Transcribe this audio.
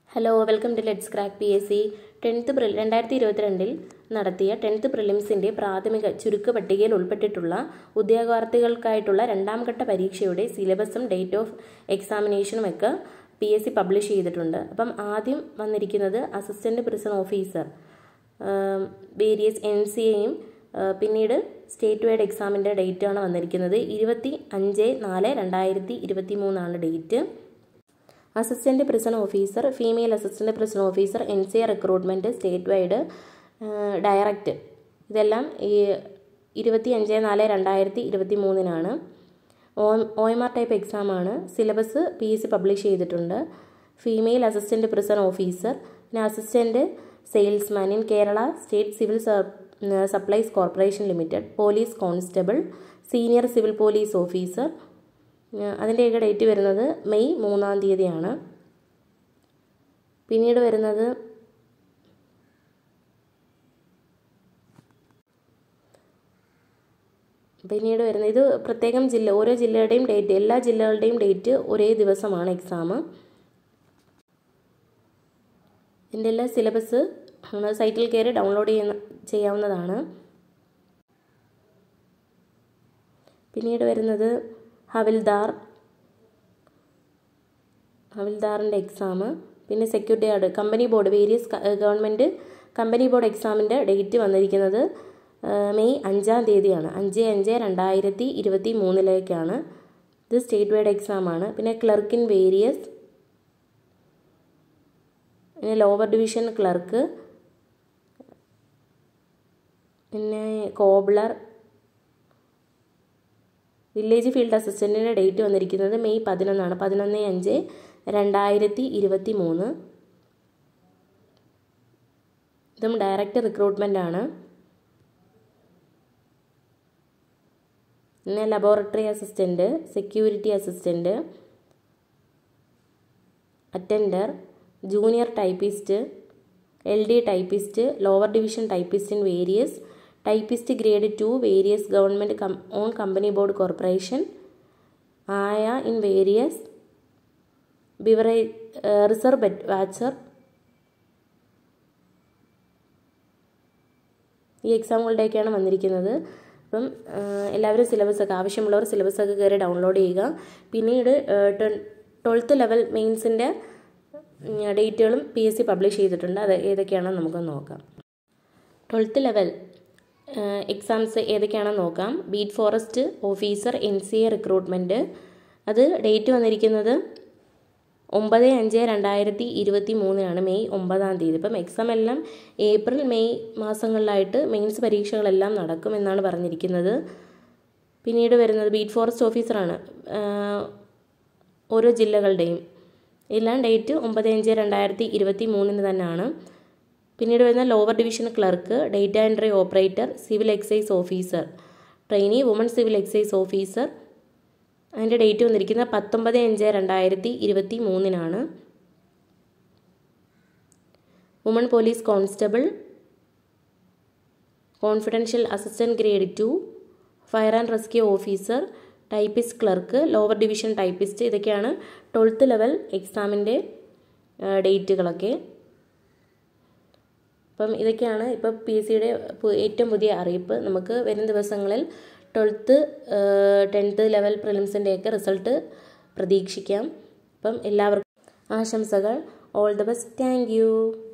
hello welcome to let's crack P S C tenth pre രണ്ടായിരത്തി ഇരുപത്തിരണ്ടിൽ നടത്തിയ tenth പ്രിലിംസിൻ്റെ പ്രാഥമിക ചുരുക്ക പട്ടികയിൽ ഉൾപ്പെട്ടിട്ടുള്ള ഉദ്യോഗാർത്ഥികൾക്കായിട്ടുള്ള രണ്ടാം ഘട്ട പരീക്ഷയുടെ സിലബസും ഡേറ്റ് ഓഫ് എക്സാമിനേഷനും ഒക്കെ പി എസ് സി പബ്ലിഷ് ചെയ്തിട്ടുണ്ട് അപ്പം ആദ്യം വന്നിരിക്കുന്നത് assistant prison officer various N C എയും പിന്നീട് സ്റ്റേറ്റ് വൈഡ് എക്സാമിൻ്റെ ഡേറ്റാണ് വന്നിരിക്കുന്നത് ഇരുപത്തി അഞ്ച് നാല് രണ്ടായിരത്തി ഇരുപത്തി മൂന്നാണ് date assistant prison officer female assistant prison officer N C A recruitment state wide direct ഇതെല്ലാം ഈ ഇരുപത്തി അഞ്ച് നാല് രണ്ടായിരത്തി ഇരുപത്തി മൂന്നിനാണ് O O M R type എക്സാമാണ് syllabus P S C publish ചെയ്തിട്ടുണ്ട് ഫീമെയിൽ അസിസ്റ്റൻറ്റ് പ്രിസൺ ഓഫീസർ പിന്നെ assistant salesman in Kerala state civil supplies corporation limited police constable senior civil police officer അതിൻ്റെയൊക്കെ ഡേറ്റ് വരുന്നത് മെയ് മൂന്നാം തീയതിയാണ് പിന്നീട് വരുന്നത് പിന്നീട് വരുന്നത് ഇത് പ്രത്യേകം ജില്ല ഓരോ ജില്ലയുടെയും ഡേറ്റ് എല്ലാ ജില്ലകളുടെയും ഡേറ്റ് ഒരേ ദിവസമാണ് എക്സാം ഇതിൻ്റെ എല്ലാ സിലബസ് സൈറ്റിൽ കയറി ഡൗൺലോഡ് ചെയ്യുന്ന ചെയ്യാവുന്നതാണ് പിന്നീട് വരുന്നത് ഹവിൽദാർ ഹവിൽദാറിൻ്റെ എക്സാം പിന്നെ security guard company board various government company board എക്സാമിൻ്റെ ഡേറ്റ് വന്നിരിക്കുന്നത് മെയ് അഞ്ചാം തീയതിയാണ് അഞ്ച് അഞ്ച് രണ്ടായിരത്തി ഇരുപത്തി മൂന്നിലേക്കാണ് ഇത് സ്റ്റേറ്റ് വൈഡ് എക്സാമാണ് പിന്നെ ക്ലർക്ക് ഇൻ വേരിയസ് പിന്നെ ലോവർ ഡിവിഷൻ ക്ലർക്ക് പിന്നെ കോബ്ലർ വില്ലേജ് ഫീൽഡ് അസിസ്റ്റൻറ്റിൻ്റെ ഡേറ്റ് വന്നിരിക്കുന്നത് മെയ് പതിനൊന്നാണ് പതിനൊന്ന് അഞ്ച് രണ്ടായിരത്തി ഇരുപത്തി മൂന്ന് ഇതും ഡയറക്റ്റ് റിക്രൂട്ട്മെൻ്റ് ആണ് പിന്നെ laboratory assistant security assistant attender junior typist L D typist lower division typist in various typist grade two various government come on company board corporation ആയ in various beverage reserve watcher ഈ എക്സാമുകളുടെയൊക്കെയാണ് വന്നിരിക്കുന്നത് അപ്പം എല്ലാവരും സിലബസൊക്കെ ആവശ്യമുള്ളവർ സിലബസൊക്കെ കയറി ഡൗൺലോഡ് ചെയ്യുക പിന്നീട് ട്വൽത്ത് ലെവൽ മെയിൻസിൻ്റെ ഡേറ്റുകളും പി എസ് സി പബ്ലിഷ് ചെയ്തിട്ടുണ്ട് അത് ഏതൊക്കെയാണെന്ന് നമുക്ക് നോക്കാം ട്വൽത്ത് ലെവൽ എക്സാംസ് ഏതൊക്കെയാണെന്ന് നോക്കാം beat forest officer N C A recruitment അത് ഡേറ്റ് വന്നിരിക്കുന്നത് ഒമ്പത് അഞ്ച് രണ്ടായിരത്തി ഇരുപത്തി മൂന്നിനാണ് മെയ് ഒമ്പതാം തീയതി ഇപ്പം എക്സാം എല്ലാം ഏപ്രിൽ മെയ് മാസങ്ങളിലായിട്ട് മെയിൻസ് പരീക്ഷകളെല്ലാം നടക്കും എന്നാണ് പറഞ്ഞിരിക്കുന്നത് പിന്നീട് വരുന്നത് ബീറ്റ് ഫോറസ്റ്റ് ഓഫീസറാണ് ഓരോ ജില്ലകളുടെയും എല്ലാം ഡേറ്റ് ഒമ്പത് അഞ്ച് രണ്ടായിരത്തി ഇരുപത്തി മൂന്നിന് തന്നെയാണ് പിന്നീട് വരുന്ന lower division clerk data entry operator civil excise officer trainee woman civil excise officer അതിൻ്റെ ഡേറ്റ് വന്നിരിക്കുന്നത് പത്തൊമ്പത് അഞ്ച് രണ്ടായിരത്തി ഇരുപത്തി മൂന്നിനാണ് woman police constable confidential assistant grade two fire and rescue officer typist clerk lower division typist ഇതൊക്കെയാണ് twelfth level എക്സാമിൻ്റെ ഡേറ്റുകളൊക്കെ അപ്പം ഇതൊക്കെയാണ് ഇപ്പോൾ പി എസ് സിയുടെ ഏറ്റവും പുതിയ അറിയിപ്പ് നമുക്ക് വരും ദിവസങ്ങളിൽ ട്വൽത്ത് ടെൻത്ത് ലെവൽ പ്രിലിംസിൻ്റെയൊക്കെ റിസൾട്ട് പ്രതീക്ഷിക്കാം അപ്പം എല്ലാവർക്കും ആശംസകൾ ഓൾ ദ ബെസ്റ്റ് താങ്ക്